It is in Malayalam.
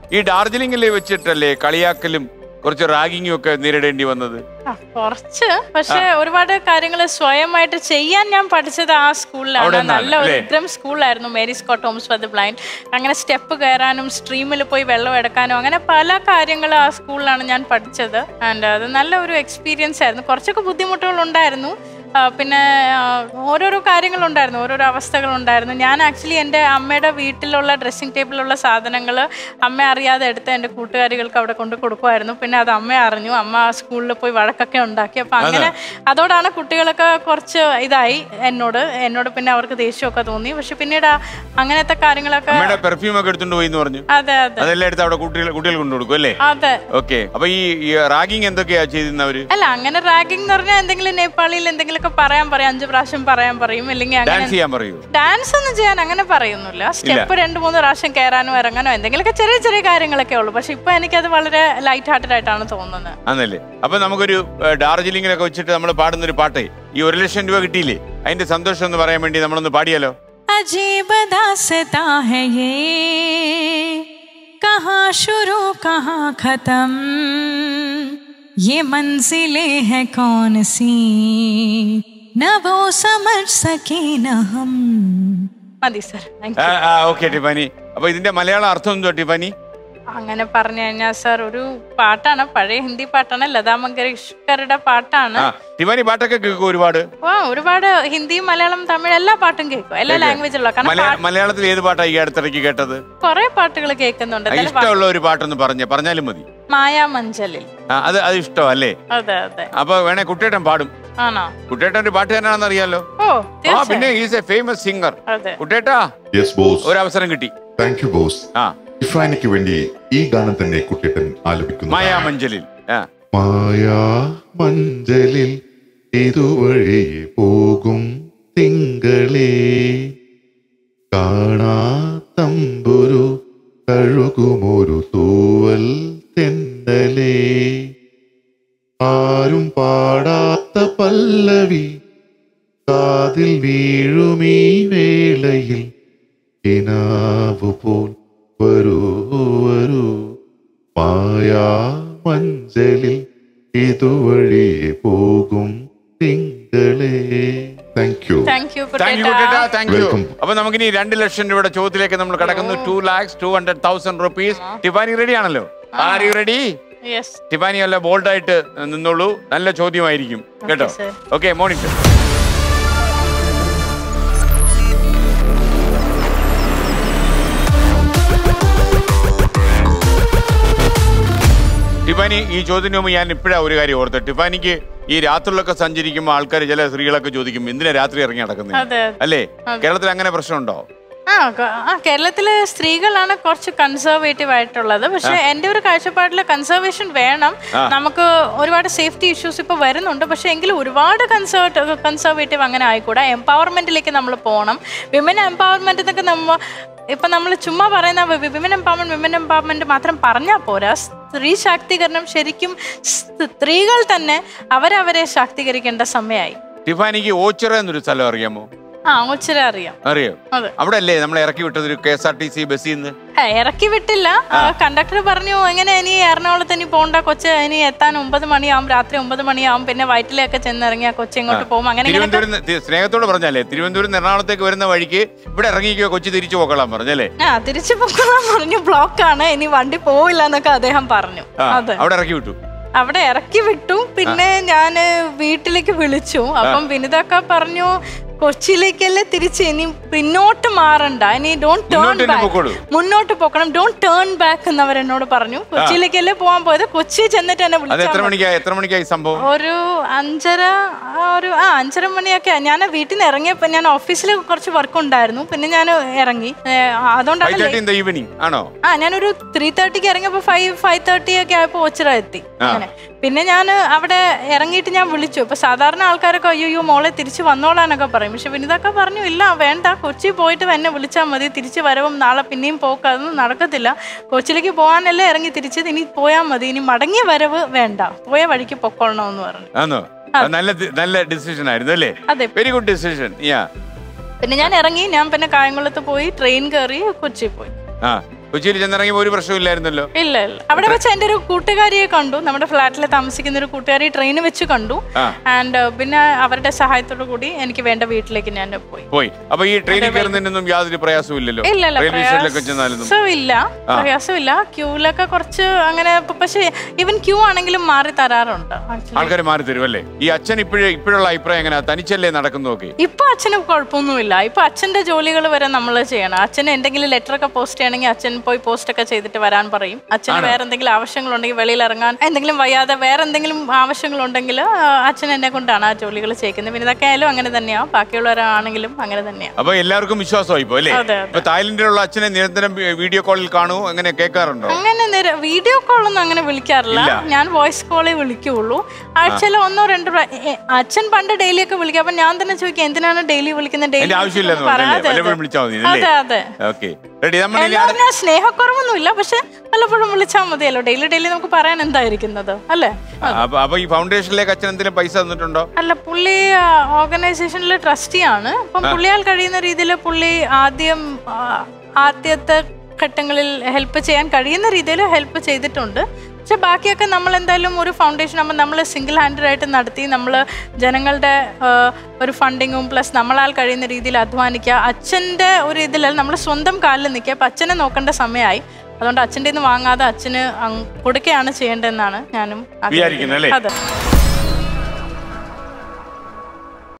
ഈ ഡാർജിലിംഗിൽ വെച്ചിട്ടല്ലേ കളിയാക്കലും കുറച്ച് റാഗിങ്ങും ഒക്കെ നേരിടേണ്ടി വന്നത് ആ, കുറച്ച് പക്ഷെ ഒരുപാട് കാര്യങ്ങൾ സ്വയമായിട്ട് ചെയ്യാൻ ഞാൻ പഠിച്ചത് ആ സ്കൂളിലാണ് അവിടെ നിന്നാണ്, നല്ല ഒരു അല്ലേ? ഉഗ്രം സ്കൂളായിരുന്നു Mary Scott Homes for the blind അങ്ങനെ സ്റ്റെപ്പ് കയറാനും സ്ട്രീമിൽ പോയി വെള്ളം എടുക്കാനും അങ്ങനെ പല കാര്യങ്ങൾ ആ സ്കൂളിലാണ് ഞാൻ പഠിച്ചത് ആൻഡ് അത് നല്ല ഒരു എക്സ്പീരിയൻസ് ആയിരുന്നു കുറച്ചൊക്കെ ബുദ്ധിമുട്ടുകൾ ഉണ്ടായിരുന്നു ആ, പിന്നെ ആ, ഓരോരോ കാര്യങ്ങളുണ്ടായിരുന്നു ഓരോരോ അവസ്ഥകളുണ്ടായിരുന്നു ഞാൻ ആക്ച്വലി എൻ്റെ അമ്മയുടെ വീട്ടിലുള്ള ഡ്രസ്സിംഗ് ടേബിളിലുള്ള സാധനങ്ങൾ അമ്മ അറിയാതെ എടുത്ത് എൻ്റെ കൂട്ടുകാരികൾക്ക് അവിടെ കൊണ്ട് കൊടുക്കുമായിരുന്നു പിന്നെ അത് അമ്മ അറിഞ്ഞു അമ്മ ആ സ്കൂളിൽ പോയി വഴക്കൊക്കെ ഉണ്ടാക്കി അപ്പം അങ്ങനെ അതോടാണ് കുട്ടികളൊക്കെ കുറച്ച് ഇതായി എന്നോട് എന്നോട് പിന്നെ അവർക്ക് ദേഷ്യമൊക്കെ തോന്നി പക്ഷെ പിന്നീട് ആ അങ്ങനത്തെ കാര്യങ്ങളൊക്കെ അമ്മയുടെ പെർഫ്യൂം ഒക്കെ എടുത്തുകൊണ്ട് പോയി എന്ന് പറഞ്ഞു അതെ അതെ അതെല്ലാം എടുത്ത് അവിടെ കുട്ടികൾ കുട്ടികൾ കൊണ്ടു കൊടുക്കും അല്ലേ അതെ ഓക്കെ അപ്പൊ ഈ റാഗിങ് എന്തൊക്കെയാ ചെയ്തിരുന്നവര് അല്ല അങ്ങനെ റാഗിംഗ് എന്ന് പറഞ്ഞാൽ എന്തെങ്കിലും നേപ്പാളിയിൽ എന്തെങ്കിലുമൊക്കെ പറയാൻ പറയും അഞ്ച് പ്രാവശ്യം പറയാൻ പറയും അല്ലെങ്കിൽ അങ്ങനെ ഡാൻസ് ചെയ്യാൻ പറയൂ ഡാൻസ് ഒന്നും ചെയ്യാൻ അങ്ങനെ പറയുന്നില്ല സ്റ്റെപ്പ് രണ്ട് മൂന്ന് പ്രാവശ്യം കയറാനോ ഇറങ്ങാനോ എന്തെങ്കിലുമൊക്കെ ചെറിയ ചെറിയ കാര്യങ്ങളൊക്കെ ഉള്ളൂ പക്ഷെ ഇപ്പൊ എനിക്കത് വളരെ ലൈറ്റ് ഹാർട്ടഡ് ആയിട്ടാണ് തോന്നുന്നത് ആന്നല്ലേ അപ്പൊ നമുക്കൊരു ഏഹ്, ഡാർജിലിംഗിലൊക്കെ വെച്ചിട്ട് നമ്മൾ പാടുന്ന ഒരു പാട്ട് ഈ ഒരു ലക്ഷം രൂപ കിട്ടിയില്ലേ അതിന്റെ സന്തോഷം എന്ന് പറയാൻ വേണ്ടി നമ്മളൊന്ന് പാടിയാലോ अजीब दासता है ये कहाँ शुरू कहाँ खत्म ये मंजिलें हैं कौन सी न वो समझ सके न हम മതി സർ ഓക്കെ ടിഫാനി അപ്പൊ ഇതിന്റെ മലയാള അർത്ഥം എന്തോ ടിഫാനി അങ്ങനെ പറഞ്ഞു കഴിഞ്ഞാൽ സർ ഒരു പാട്ടാണ് പഴയ ഹിന്ദി പാട്ടാണ് ലതാ മങ്കേഷ്കറുടെ പാട്ടാണ് ആ ടിഫാനി പാട്ടൊക്കെ കേൾക്കും ഒരുപാട് ആ ഒരുപാട് ഹിന്ദി മലയാളം തമിഴ് എല്ലാ പാട്ടും കേൾക്കും എല്ലാ ലാംഗ്വേജിലുള്ള കാരണം മലയാ- മലയാളത്തിൽ ഏത് പാട്ടാ ഈ അടുത്തിടയ്ക്ക് കേട്ടത് കുറെ പാട്ടുകൾ കേൾക്കുന്നുണ്ട് ആ, എന്നാലും പാ- ഇഷ്ടമുള്ള ഒരു പാട്ടൊന്ന് പറഞ്ഞ പറഞ്ഞാലും മതി മായാ മഞ്ചലിൽ ആ, അത് അത് ഇഷ്ടമല്ലേ അതെ അതെ അപ്പൊ വേണേ കുട്ടേട്ടൻ പാടും ആണോ കുട്ടേട്ടൻ ഒരു പാട്ടുകാരനാണെന്ന് അറിയാലോ ഓ ആ തീർച്ചയായും പിന്നെ ഈസ് എ ഫേമസ് സിംഗർ അതെ കുട്ടേട്ടാ യെസ് ബോസ് ഒരു അവസരം കിട്ടി താങ്ക് യു ബോസ് ആ ഇഫാനിക്ക് വേണ്ടി ഈ ഗാനം തന്നെ കുട്ടിട്ടൻ ആലപിക്കുന്നു മായാ മഞ്ചലിൽ ആ മായാ മഞ്ചലിൽ ഇതുവഴി പോകും തിങ്കളേ കാണാത്തമ്പുരു കഴുകുമൊരു തൂവൽ തെന്നലേ ആരും പാടാത്ത പല്ലവി കാതിൽ വീഴുമീ വേളയിൽ കിനാവു പോൽ വരൂ വരൂ മായാ മഞ്ചലിൽ ഇതുവഴി പോകും തിങ്കളേ thank you thank you thank you കുട്ടേട്ടാ താങ്ക് യു Welcome. അപ്പൊ നമുക്കിനി രണ്ട് ലക്ഷം രൂപയുടെ ചോദ്യത്തിലേക്ക് നമ്മൾ കടക്കുന്നു two lakhs two hundred thousand rupees Tiffany ready ആണല്ലോ are you ready yes Tiffany നല്ല ബോൾഡായിട്ട് നിന്നോളൂ നല്ല ചോദ്യമായിരിക്കും കേട്ടോ sir. ഓക്കെ മോണിറ്റർ ടിഫാനി ഈ ചോദ്യത്തിന് മുമ്പ് ഞാൻ ഇപ്പോഴാ ഒരു കാര്യം ഓർത്തത് ടിഫാനിക്ക് ഈ രാത്രിയിലൊക്കെ സഞ്ചരിക്കുമ്പോൾ ആൾക്കാർ ചില സ്ത്രീകളൊക്കെ ചോദിക്കും എന്തിനാ രാത്രി ഇറങ്ങി നടക്കുന്നത് അതെ അല്ലേ കേരളത്തിൽ അങ്ങനെ പ്രശ്നമുണ്ടോ ആ ക- ആ കേരളത്തിലെ സ്ത്രീകളാണ് കുറച്ച് കൺസർവേറ്റീവ് ആയിട്ടുള്ളത് പക്ഷെ എന്റെ ഒരു കാഴ്ചപ്പാടിൽ കൺസർവേഷൻ വേണം നമുക്ക് ഒരുപാട് സേഫ്റ്റി ഇഷ്യൂസ് ഇപ്പൊ വരുന്നുണ്ട് പക്ഷെ എങ്കിലും ഒരുപാട് കൺസർവ് കൺസർവേറ്റീവ് അങ്ങനെ ആയിക്കൂടാ എംപവർമെന്റിലേക്ക് നമ്മൾ പോകണം വിമൻ എംപവർമെന്റ് എന്നൊക്കെ നമ്മ ഇപ്പൊ നമ്മൾ ചുമ്മാ പറയുന്ന വിമൻ എംപവർമെന്റ് വിമൻ എംപവർമെന്റ് മാത്രം പറഞ്ഞാൽ പോരാ സ്ത്രീ ശാക്തീകരണം ശരിക്കും സ്ത്രീകൾ തന്നെ അവരവരെ ശാക്തീകരിക്കേണ്ട സമയമായി ടിഫാനിക്ക് ഓച്ചിറ എന്നൊരു സ്ഥലം അറിയാമോ ആ ഒച്ചിര അറിയാം അറിയോ അതെ അവിടെ അല്ലേ നമ്മൾ ഇറക്കി വിട്ടത് ഒരു K S R T C ബസ്സിൽ നിന്ന് ആ, ഇറക്കി വിട്ടില്ല കണ്ടക്ടർ പറഞ്ഞു എങ്ങനെ ഇനി എറണാകുളത്ത് ഇനി പോണ്ട കൊച്ച് ഇനി എത്താൻ ഒമ്പത് മണിയാവും രാത്രി ഒമ്പത് മണിയാവും പിന്നെ വയറ്റിലൊക്കെ ചെന്നിറങ്ങിയ കൊച്ചു ഇങ്ങോട്ട് പോകും അങ്ങനെ ഇങ്ങനെ തിരുവനന്തപുരം തി- സ്നേഹത്തോട് പറഞ്ഞല്ലേ തിരുവനന്തപുരം എറണാകുളത്തേക്ക് വരുന്ന വഴിക്ക് ഇവിടെ ഇറങ്ങിക്കോ കൊച്ചി തിരിച്ചു പോക്കളാൻ പറഞ്ഞല്ലേ ആ തിരിച്ചു പോകാൻ പറഞ്ഞു ബ്ലോക്കാണ് ഇനി വണ്ടി പോവില്ല എന്നൊക്കെ അദ്ദേഹം പറഞ്ഞു ആ, അതെ അവിടെ ഇറക്കി വിട്ടു അവിടെ ഇറക്കി വിട്ടു പിന്നെ ഞാൻ വീട്ടിലേക്ക് വിളിച്ചു അപ്പം വിനിതൊക്കെ പറഞ്ഞു കൊച്ചിയിലേക്കല്ലേ തിരിച്ച് ഇനി പിന്നോട്ട് മാറണ്ട ഇനി ഡോണ്ട് ടേൺ മുന്നോട്ട് തന്നെ ബാക്ക് പൊക്കോളൂ. മുന്നോട്ട് പോക്കണം ഡോണ്ട് ടേൺ ബാക്ക് എന്നവർ എന്നോട് പറഞ്ഞു കൊച്ചിയിലേക്കല്ലേ പോകാൻ പോയത് കൊച്ചി ചെന്നിട്ട് എന്നെ അത് വിളിച്ചു എത്ര മണിക്കായി എത്ര മണിക്കായി സംഭവം ഒരു അഞ്ചര ആ, ഒരു ആ അഞ്ചര മണിയൊക്കെ ഞാൻ വീട്ടിൽ നിന്ന് ഇറങ്ങിയപ്പോൾ ഞാൻ ഓഫീസിൽ കുറച്ച് വർക്ക് ഉണ്ടായിരുന്നു പിന്നെ ഞാൻ ഇറങ്ങി ഏ, അതുകൊണ്ടാണ് five late- thirty in the evening ആണോ ആ ഞാനൊരു ത്രീ തേർട്ടിക്ക് ഇറങ്ങിയപ്പോൾ ഫൈവ് ഫൈവ് തേർട്ടി ഒക്കെ ആയപ്പോൾ ഒച്ചിറ എത്തി അങ്ങനെ പിന്നെ ഞാൻ അവിടെ ഇറങ്ങിയിട്ട് ഞാൻ വിളിച്ചു ഇപ്പൊ സാധാരണ ആൾക്കാരൊക്കെ അയ്യോ മോളെ തിരിച്ച് വന്നോളാനൊക്കെ പറയും പക്ഷെ വിനിതൊക്കെ പറഞ്ഞു ഇല്ല വേണ്ട കൊച്ചി പോയിട്ട് എന്നെ വിളിച്ചാൽ മതി തിരിച്ച് വരവും നാളെ പിന്നെയും പോക്ക് അതൊന്നും നടക്കത്തില്ല കൊച്ചിയിലേക്ക് പോകാനല്ലേ ഇറങ്ങി തിരിച്ചത് ഇനി പോയാൽ മതി ഇനി മടങ്ങിയ വരവ് വേണ്ട പോയ വഴിക്ക് പൊക്കോളണമെന്ന് പറഞ്ഞു ആണോ അത് നല്ല ദി- നല്ല ഡിസിഷൻ ആയിരുന്നു അല്ലേ അതെ വെരി ഗുഡ് ഡിസിഷൻ യാ പിന്നെ ഞാൻ ഇറങ്ങി ഞാൻ പിന്നെ കായംകുളത്ത് പോയി ട്രെയിൻ കയറി കൊച്ചി പോയി ആ കൊച്ചിയിൽ ചെന്നിറങ്ങിയപ്പോൾ ഒരു പ്രശ്നമില്ലായിരുന്നല്ലോ ഇല്ല ഇല്ല അവിടെ വെച്ച് എൻ്റെ ഒരു കൂട്ടുകാരിയെ കണ്ടു നമ്മുടെ ഫ്ലാറ്റിൽ താമസിക്കുന്ന ഒരു കൂട്ടുകാരി ട്രെയിൻ വെച്ച് കണ്ടു ആ. ആൻഡ് പിന്നെ അവരുടെ സഹായത്തോടു കൂടി എനിക്ക് വേണ്ട വീട്ടിലേക്ക് ഞാൻ പോയി പോയി അപ്പൊ ഈ ട്രെയിനിൽ കയറുന്നതിനൊന്നും യാതൊരു പ്രയാസവും ഇല്ലല്ലോ ഇല്ല ഇല്ല റെയിൽവേ സ്റ്റേഷനിലൊക്കെ ചെന്നാലൊന്നും പ്രയാസമില്ല പ്രയാസമില്ല ക്യൂലൊക്കെ കുറച്ച് അങ്ങനെ ഇപ്പൊ പക്ഷേ ഈവൻ ക്യൂ ആണെങ്കിലും മാറി തരാറുണ്ട് actually. ആൾക്കാർ മാറി തരും അല്ലേ ഈ അച്ഛൻ ഇപ്പോഴേ ഇപ്പോഴുള്ള അഭിപ്രായം എങ്ങനെയാ തനിച്ചല്ലേ നടക്കുന്നതൊക്കെ ഇപ്പൊ അച്ഛന് കുഴപ്പമൊന്നുമില്ല ഇപ്പൊ അച്ഛന്റെ ജോലികൾ വരെ നമ്മൾ ചെയ്യണം അച്ഛന് എന്തെങ്കിലും ലെറ്റർ ഒക്കെ പോസ്റ്റ് ചെയ്യണമെങ്കിൽ അച്ഛൻ പോയി പോസ്റ്റ് ഒക്കെ ചെയ്തിട്ട് വരാൻ പറയും അച്ഛന് വേറെ എന്തെങ്കിലും ആവശ്യങ്ങളുണ്ടെങ്കിൽ വെളിയിൽ ഇറങ്ങാൻ എന്തെങ്കിലും വയ്യാതെ വേറെ എന്തെങ്കിലും ആവശ്യങ്ങളുണ്ടെങ്കിൽ ആ, അച്ഛൻ എന്നെ കൊണ്ടാണ് ആ ജോലികൾ ചെയ്യിക്കുന്നത് പിന്നെ ഇതൊക്കെ ആയാലും അങ്ങനെ തന്നെയാ ബാക്കിയുള്ളവരാണെങ്കിലും അങ്ങനെ തന്നെയാ അപ്പൊ എല്ലാവർക്കും വിശ്വാസമായി ഇപ്പോ അല്ലേ അതെ, അതെ. ഇപ്പൊ തായ്ലൻഡിലുള്ള അച്ഛനെ നിരന്തരം വി- വീഡിയോ കോളിൽ കാണൂ അങ്ങനെ കേൾക്കാറുണ്ടോ അങ്ങനെ നേരെ വീഡിയോ കോളൊന്നും അങ്ങനെ വിളിക്കാറില്ല ഇല്ല. ഞാൻ വോയിസ് കോളേ വിളിക്കുള്ളൂ ആഴ്ചയിൽ ഒന്നോ രണ്ടോ പ്രാ- എ- അച്ഛൻ പണ്ട് ഡെയിലി ഒക്കെ വിളിക്കും അപ്പൊ ഞാൻ തന്നെ ചോദിക്കും എന്തിനാണ് ഡെയിലി വിളിക്കുന്നത് അതിന്റെ ആവശ്യമില്ലെന്ന് പറഞ്ഞല്ലേ വല്ലപ്പോഴും വിളിച്ചാൽ മതി അതെ അല്ലേ അതെ ഓക്കെ റെഡി നമ്മൾ എന്താ പറഞ്ഞാൽ സ്നേഹക്കുറവൊന്നുമില്ല പക്ഷെ വല്ലപ്പോഴും വിളിച്ചാൽ മതിയല്ലോ ഡെയിലി ഡെയിലി നമുക്ക് പറയാൻ എന്തായിരിക്കുന്നത് അല്ലേ അപ്പൊ അപ്പൊ ഈ ഫൗണ്ടേഷനിലേക്ക് അച്ഛൻ എന്തെങ്കിലും പൈസ തന്നിട്ടുണ്ടോ അല്ല പുള്ളി ഓർഗനൈസേഷനിലെ ട്രസ്റ്റിയാണ് അപ്പം പുള്ളിയാൽ കഴിയുന്ന രീതിയിൽ പുള്ളി ആദ്യം ആ, ആദ്യത്തെ ഘട്ടങ്ങളിൽ ഹെൽപ്പ് ചെയ്യാൻ കഴിയുന്ന രീതിയിൽ ഹെൽപ്പ് ചെയ്തിട്ടുണ്ട് പക്ഷെ ബാക്കിയൊക്കെ നമ്മൾ എന്തായാലും ഒരു ഫൗണ്ടേഷൻ ആകുമ്പോൾ നമ്മൾ സിംഗിൾ ഹാൻഡഡ് ആയിട്ട് നടത്തി നമ്മൾ ജനങ്ങളുടെ ആ, ഒരു ഫണ്ടിങ്ങും പ്ലസ് നമ്മളാൽ കഴിയുന്ന രീതിയിൽ അധ്വാനിക്കുക അച്ഛൻ്റെ ഒരു ഇതിലല്ല നമ്മൾ സ്വന്തം കാലിൽ നിൽക്കുക അപ്പം അച്ഛനെ നോക്കേണ്ട സമയമായി അതുകൊണ്ട് അച്ഛൻ്റെ നിന്ന് വാങ്ങാതെ അച്ഛന് അങ് കൊടുക്കുകയാണ് ചെയ്യേണ്ടതെന്നാണ് ഞാനും ആഗ്രഹിക്കുന്നത്. വിചാരിക്കുന്നത് അല്ലേ അതെ